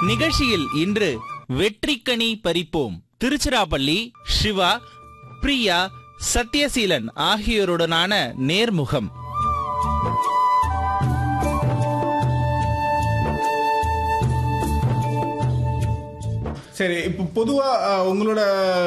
நிகழ்ச்சியில் இன்று வெற்றிக்கனி பறிப்போம் திருச்சிராப்பள்ளி சிவா பிரியா சத்யசீலன் ஆகியோருடனான நேர்முகம் சரி இப்போ பொதுவா அஹ், உங்களோட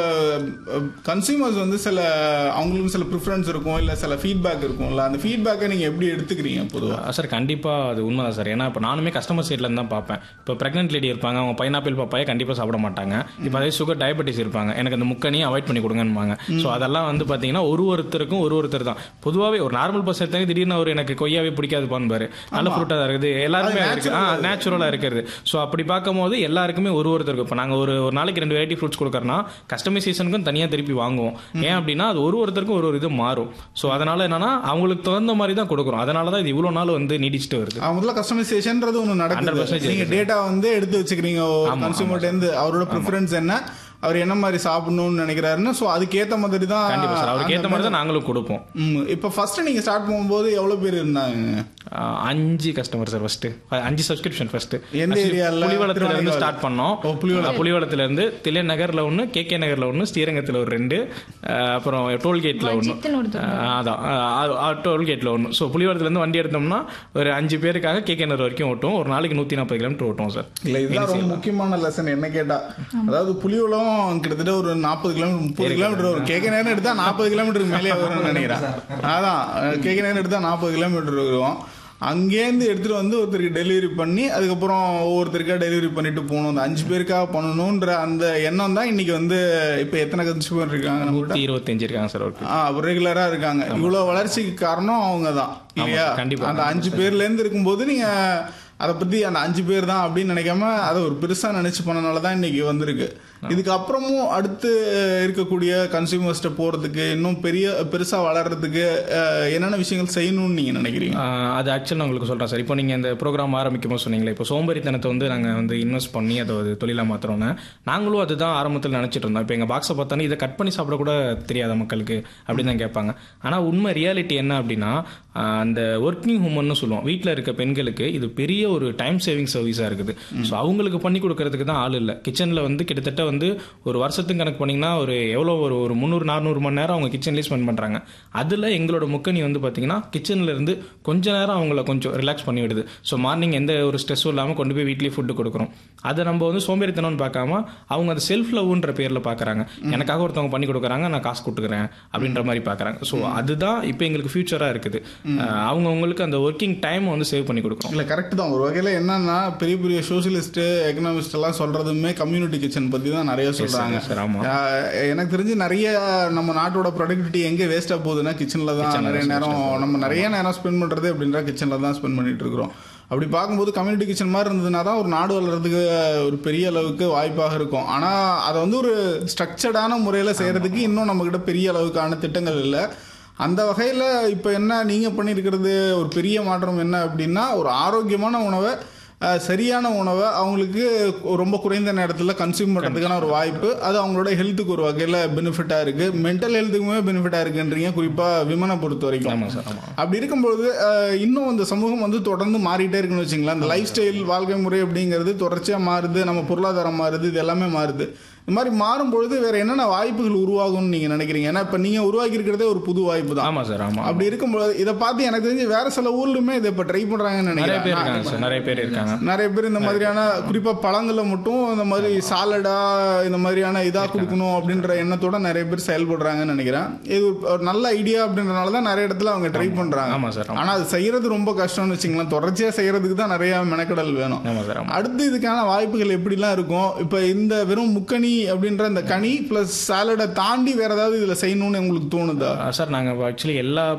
கன்சியூமர்ஸ் வந்து சில அவங்களுக்கு சில ப்ரிஃபரன்ஸ் இருக்கும் இல்ல சில ஃபீட்பேக் இருக்கும்ல அந்த ஃபீட்பேக்கை நீங்க எப்படி எடுத்துக்கிறீங்க பொதுவா சார் கண்டிப்பாக அது உண்மைதான் சார் ஏன்னா இப்போ நானுமே கஸ்டமர் சைட்ல இருந்து தான் பார்ப்பேன் இப்போ ப்ரெக்னென்ட் லேடி இருப்பாங்க அவங்க பைனாப்பிள் பப்பாயை கண்டிப்பாக சாப்பிட மாட்டாங்க இப்போ அதே சுகர் டயபெட்டிஸ் இருப்பாங்க எனக்கு அந்த முக்கனியை அவாய்ட் பண்ணி கொடுங்கன்னுவாங்க ஸோ அதெல்லாம் வந்து பார்த்தீங்கன்னா ஒரு ஒருத்தருக்கும் ஒரு ஒருத்தர் தான் பொதுவாகவே ஒரு நார்மல் பர்சன் எடுத்தாங்க திடீர்னு அவர் எனக்கு கொய்யாவே பிடிக்காதுப்பான்னு பாரு நல்ல ஃப்ரூட்டாக தான் இருக்குது எல்லாருமே அது இருக்கு ஆ நேச்சுரலாக இருக்கிறது ஸோ அப்படி பார்க்கும்போது எல்லாருக்குமே ஒரு ஒருத்தருக்கு இப்போ நாங்கள் ஒரு ஒரு நாளைக்கு ரெண்டு வெரைட்டி ஃப்ரூட்ஸ் கொடுக்குறோன்னா கஸ்டமைசேஷனுக்கும் தனியாக திருப்பி வாங்குவோம் ஏன் அப்படின்னா அது ஒரு ஒருத்தருக்கும் ஒரு ஒரு இது மாறும் ஸோ அதனால என்னன்னா அவங்களுக்கு தகுந்த மாதிரி தான் கொடுக்குறோம் அதனால தான் இது இவ்வளோ நாள் வந்து நீடிச்சுட்டு வருது அஹ், முதல்ல கஸ்டமைசேஷன்ன்றது ஒன்று நடக்குது 100% நீங்க டேட்டா வந்து எடுத்து வச்சுக்கிறீங்க கன்சியூமர்ட்ட இருந்து அவரோட ப்ரிஃபரன்ஸ் என்ன அவர் என்ன மாதிரி சாப்பிடணும்னு நினைக்கிறாருன்னு ஸோ அதுக்கேத்த மாதிரி தான் கண்டிப்பா சார் அவருக்கு ஏற்ற மாதிரி தான் நாங்களும் கொடுப்போம் ம், இப்போ ஃபர்ஸ்ட் நீங்க ஸ்டார்ட் பண்ணும்போது எவ்வளவு பேர் இருந்தாங்க ஆஹ் அஞ்சு கஸ்டமர் சார் ஃபர்ஸ்ட் அஞ்சு சப்ஸ்கிரிப்ஷன் ஃபர்ஸ்ட் எந்த ஏரியால? புலிவளத்துல இருந்து திருவானைக்காவல். ஸ்டார்ட் பண்ணோம் ஓ, புலிவலம். ஆஹ் புலிவளத்துல இருந்து தில்லை நகர்ல ஒன்று கே கே நகர்ல ஒன்று ஸ்ரீரங்கத்துல ஒரு ரெண்டு ஆஹ் அப்புறம் டோல்கேட்ல ஒன்று வஞ்சித்துன்னு ஒருத்தர் அதான் டோல்கேட்ல ஒன்று ஸோ புலிவளத்துல இருந்து வண்டி எடுத்தோம்னா ஒரு அஞ்சு பேருக்காக கே கே நகர் வரைக்கும் ஓட்டும் ஒரு நாளைக்கு நூற்றி நாற்பது கிலோமீட்டர் ஓட்டும் சார் இல்ல இதுதான் ரொம்ப முக்கியமான லெசன் என்ன கேட்டா அதாவது புலியுலம் கிட்டத்தட்ட ஒரு நாற்பது கிலோமீட்டர் முப்பது கிலோமீட்டர் வரும் கேட்க நேரம் எடுத்தா நாற்பது கிலோமீட்டருக்கு மேலே வரும்னு நினைக்கிறேன் அதான் கேட்க நேரம் எடுத்தா நாற்பது கிலோமீட்டர் வரும் அங்கேருந்து எடுத்துட்டு வந்து ஒருத்தருக்கு டெலிவரி பண்ணி அதுக்கப்புறம் ஒவ்வொருத்தருக்கா டெலிவரி பண்ணிட்டு போகணும் அந்த அஞ்சு பேருக்காக பண்ணணுன்ற அந்த எண்ணம் தான் இன்னைக்கு வந்து இப்போ எத்தனை கன்சியூமர் இருக்காங்க நம்ம நூற்றி இருபத்தஞ்சு இருக்காங்க சார் ஒர்க்கு ரெகுலரா இருக்காங்க இவ்வளவு வளர்ச்சிக்கு காரணம் அவங்க தான் இல்லையா கண்டிப்பா. அந்த அஞ்சு பேர்ல இருந்து இருக்கும்போது நீங்க அதை பத்தி அந்த அஞ்சு பேர் தான் அப்படின்னு நினைக்காம அதை ஒரு பெருசா நினைச்சு பண்ணனால தான் இன்னைக்கு வந்திருக்கு இதுக்கு அப்புறமும் அடுத்து இருக்கக்கூடிய கன்சியூமர்ஸ்ட போறதுக்கு இன்னும் பெரிய பெருசா வளர்றதுக்கு அஹ், என்னென்ன விஷயங்கள் செய்யணும்னு நீங்க நினைக்கிறீங்க ஆஹ் அது ஆக்சுவலாக நான் உங்களுக்கு சொல்கிறேன் சார் இப்போ நீங்கள் இந்த ப்ரோக்ராம் ஆரம்பிக்கும் போது சொன்னீங்களே இப்போ சோம்பேறித்தனத்தை வந்து நாங்கள் வந்து இன்வெஸ்ட் பண்ணி அதை ஒரு தொழிலாக மாற்றுறோன்னு நாங்களும் அதுதான் ஆரம்பத்தில் நினச்சிட்டு இருந்தோம் இப்போ எங்கள் பாக்ஸை பார்த்தோன்னே இதை கட் பண்ணி சாப்பிட கூட தெரியாத மக்களுக்கு அப்படின்னு தான் கேட்பாங்க ஆனால் உண்மை ரியாலிட்டி என்ன அப்படின்னா ஆஹ் அந்த ஒர்க்கிங் உமன்னு சொல்லுவோம் வீட்டில் இருக்க பெண்களுக்கு இது பெரிய ஒரு டைம் சேவிங் சர்வீஸாக இருக்குது ஸோ அவங்களுக்கு பண்ணி கொடுக்கறதுக்கு தான் ஆள் இல்லை கிச்சனில் வந்து கிட்டத்தட்ட வந்து ஒரு வருஷத்துக்கு கணக்கு பண்ணிங்கன்னா ஒரு எவ்வளோ ஒரு ஒரு முந்நூறு நானூறு மணி நேரம் அவங்க கிச்சன்லேயே ஸ்பெண்ட் பண்ணுறாங்க அதில் எங்களோட முக்கணி வந்து பார்த்தீங்கன்னா கிச்சனில் இருந்து கொஞ்ச நேரம் அவங்கள கொஞ்சம் ரிலாக்ஸ் பண்ணி விடுது ஸோ மார்னிங் எந்த ஒரு ஸ்ட்ரெஸ்ஸும் இல்லாமல் கொண்டு போய் வீட்லேயே ஃபுட்டு கொடுக்குறோம் அதை நம்ம வந்து சோம்பேறித்தனம்னு பார்க்காம அவங்க அந்த செல்ஃப் லவ்ன்ற பேரில் பார்க்குறாங்க எனக்காக ஒருத்தவங்க பண்ணி கொடுக்குறாங்க நான் காசு கொடுத்துக்கிறேன் அப்படின்ற மாதிரி பார்க்குறாங்க ஸோ அதுதான் இப்போ எங்களுக்கு ஃபியூச்சராக இருக்குது அவங்க அவங்களுக்கு அந்த ஒர்க்கிங் டைம் வந்து சேவ் பண்ணி கொடுக்குறோம் இல்ல கரெக்ட் தான் ஒரு வகையில என்னன்னா பெரிய பெரிய சோசியலிஸ்ட் எக்கனாமிஸ்ட் எல்லாம் சொல்றதுமே கம்யூனிட்டி கிச்சன் பத்தி தான் நிறைய சொல்றாங்க sir, ஆமா. ஆஹ் எனக்கு தெரிஞ்சு நிறைய நம்ம நாட்டோட ப்ரொடக்டிவிட்டி எங்க வேஸ்டா போகுதுன்னா கிச்சன்ல தான் நிறைய நேரம் நம்ம நிறைய நேரம் ஸ்பெண்ட் பண்றது அப்படின்ற கிச்சன்ல தான் ஸ்பெண்ட் பண்ணிட்டு இருக்கிறோம் அப்படி பார்க்கும்போது கம்யூனிட்டி கிச்சன் மாதிரி இருந்ததுன்னா தான் ஒரு நாடு வளர்றதுக்கு ஒரு பெரிய அளவுக்கு வாய்ப்பாக இருக்கும் ஆனா அதை வந்து ஒரு ஸ்ட்ரக்சர்டான முறையில செய்யறதுக்கு இன்னும் நம்ம கிட்ட பெரிய அளவுக்கான திட்டங்கள் இல்லை அந்த வகையில் இப்போ என்ன நீங்கள் பண்ணியிருக்கிறது ஒரு பெரிய மாற்றம் என்ன அப்படின்னா ஒரு ஆரோக்கியமான உணவை அஹ், சரியான உணவை அவங்களுக்கு ரொம்ப குறைந்த நேரத்தில் கன்சியூம் பண்ணுறதுக்கான ஒரு வாய்ப்பு அது அவங்களோட ஹெல்த்துக்கு ஒரு வகையில் பெனிஃபிட்டாக இருக்குது மென்டல் ஹெல்த்துக்குமே பெனிஃபிட்டாக இருக்குன்றீங்க குறிப்பாக விமனை பொறுத்த வரைக்கும் ஆமாம் சார் ஆமாம் அப்படி இருக்கும்பொழுது அஹ், இன்னும் அந்த சமூகம் வந்து தொடர்ந்து மாறிட்டே இருக்குன்னு வச்சுங்களேன் அந்த லைஃப் ஸ்டைல் வாழ்க்கை முறை அப்படிங்கிறது தொடர்ச்சியாக மாறுது நம்ம பொருளாதாரம் மாறுது இது எல்லாமே மாறுது இந்த மாதிரி மாறும்பொழுது வேற என்னென்ன வாய்ப்புகள் உருவாகும்னு நீங்க நினைக்கிறீங்க ஏன்னா இப்ப நீங்க உருவாக்கி இருக்கிறதே ஒரு புது வாய்ப்பு தான் ஆமாம் சார் ஆமாம் அப்படி இருக்கும்போது இதை பார்த்து எனக்கு தெரிஞ்சு வேற சில ஊர்லயுமே இதை இப்ப ட்ரை பண்றாங்கன்னு நிறைய பேர் நினைக்கிறேன் இருக்காங்க சார் நிறைய பேர் இருக்காங்க நிறைய பேர் இந்த மாதிரியான குறிப்பா பழங்களை மட்டும் இந்த மாதிரி சாலடா இந்த மாதிரியான இதா கொடுக்கணும் அப்படின்ற எண்ணத்தோட நிறைய பேர் செயல்படுறாங்கன்னு நினைக்கிறேன் இது ஒரு- ஒரு நல்ல ஐடியா அப்படின்றனால தான் நிறைய இடத்துல அவங்க ட்ரை பண்றாங்க ஆமாம் சார் ஆனா அது செய்யறது ரொம்ப கஷ்டம்னு வச்சுங்களேன் தொடர்ச்சியா செய்யறதுக்கு தான் நிறைய மெனக்கடல் வேணும் ஆமாம் சார் ஆமாம் அடுத்து இதுக்கான வாய்ப்புகள் எப்படிலாம் இருக்கும் இப்ப இந்த வெறும் முக்கணி அப்படின்ற இந்த கனி பிளஸ் சாலடை தாண்டி வேற ஏதாவது இதுல செய்யணும்னு உங்களுக்கு தோணுதா சார் நாங்கள் ஆக்சுவலி எல்லா